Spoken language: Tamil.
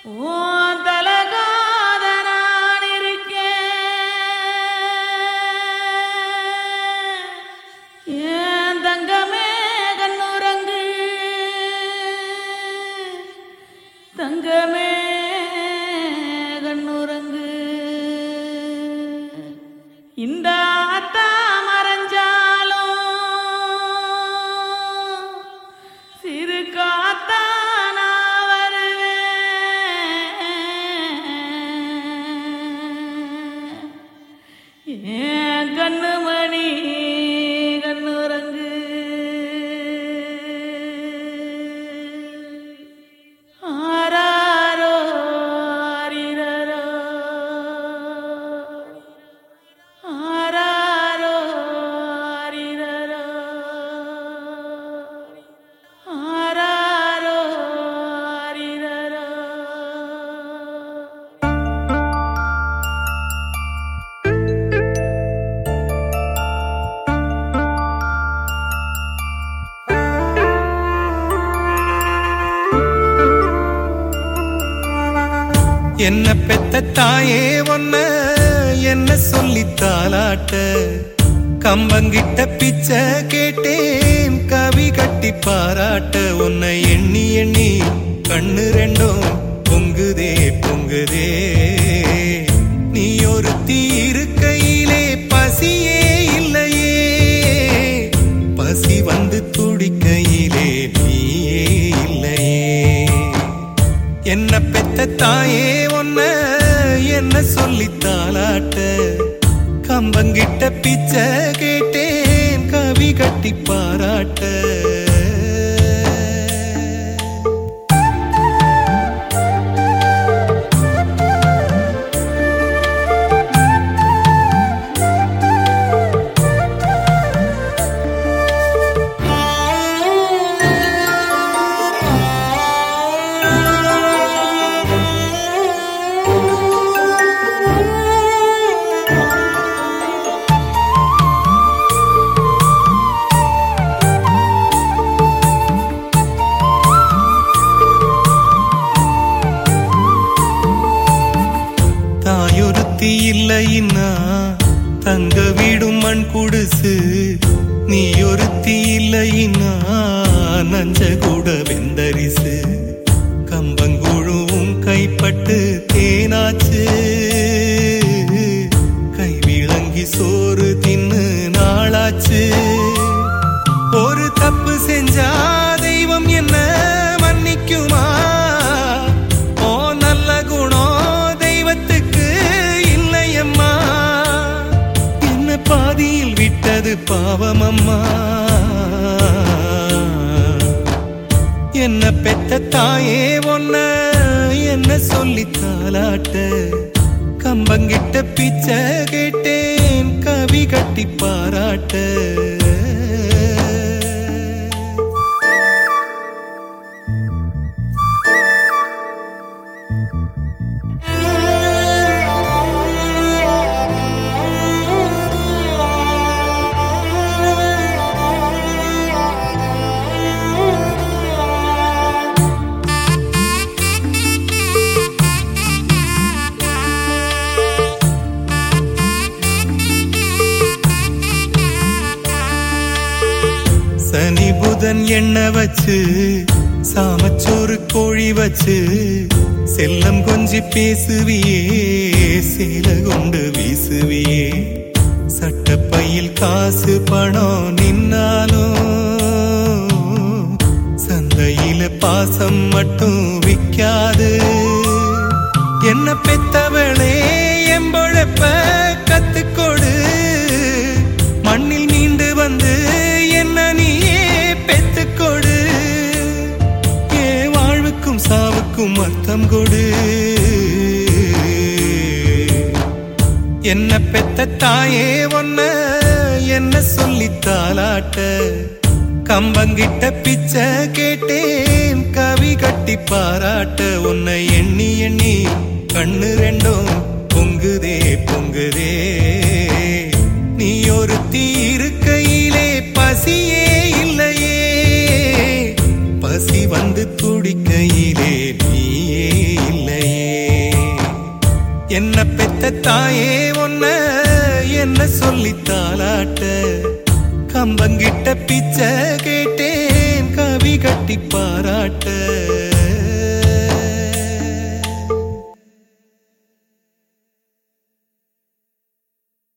உன் தலகாத நான் இருக்கேன் ஏன் தங்கமே கண்ணுறங்கு தங்கமே கண்ணுறங்கு இந்த அத்தா மறைஞ்சாலும் சிறு காத்தா நான் வருவேன் ஏன் கண்ணு மணி கண்ணுறங்கு ஆராரோ ஆரிரரோ ஆராரோ ஆரிரரோ ஆராரோ ஆரிரரோ என்ன பெத்த தாயே ஒன்ன என்ன சொல்லி தாலாட்ட கம்பங்கிட்ட பிச்சை கேட்டேன் கவி கட்டி பாராட்ட உன்னை எண்ணி எண்ணி கண்ணு ரெண்டும் பொங்குதே பொங்குதே நீ ஒரு இருக்கையிலே பசியே இல்லையே பசி வந்து துடிக்கையிலே நீயே இல்லையே என்ன பெத்த தாயே ஒன்ன என்ன சொல்லி தாளாட்ட கம்பங்கிட்ட பிச்சை கேட்டேன் கவி கட்டி பாராட்ட தாயொருத்தி இல்லைன்னா தங்க வீடும் மண் குடிசு நீ ஒருத்தி இல்லைன்னா நஞ்ச கூட வெந்தரிசு கம்பங்குழுவும் கைப்பட்டு தேனாச்சு கை விளங்கி சோறு தின்னு நாளாச்சு ஒரு தப்பு செஞ்சா தெய்வம் என்ன மன்னிக்குமா ஓ நல்ல குணம் தெய்வத்துக்கு இல்லையம்மா என்ன பாதியில் விட்டது பாவமம்மா என்ன பெத்த தாயே ஒன்ன என்ன சொல்லி தாலாட்ட கம்பங்கிட்ட பிச்சை கேட்டேன் கவி கட்டி பாராட்ட சனி புதன் எண்ணெய் வச்சு சாமச்சோறு கோழி வச்சு செல்லம் கொஞ்சி பேசுவியே சேல கொண்டு வீசுவியே சட்டப்பையில் காசு பணம் நின்னாலும் சந்தையில பாசம் மட்டும் விக்காது என்ன பெத்தவளே எம்பொழப்ப கத்துக்கொடு மண்ணில் மீண்டு வந்து என்ன நீயே பெத்துக்கொடு ஏ வாழ்வுக்கும் சாவுக்கும் அர்த்தம் கொடு என்ன பெத்த தாயே ஒன்ன என்ன சொல்லி தாலாட்ட கம்பங்கிட்ட பிச்சை கேட்டேன் கவி கட்டி பாராட்ட உன்னை எண்ணி எண்ணி கண்ணு ரெண்டும் பொங்குதே பொங்குதே நீ ஒரு இருக்கையிலே பசியே இல்லையே பசி வந்து துடிக்கையிலே நீயே இல்லை தாயே ஒன்ன என்ன சொல்லி தாளாட்ட கம்பங்கிட்ட பிச்சை கேட்டேன் கவி கட்டி பாராட்ட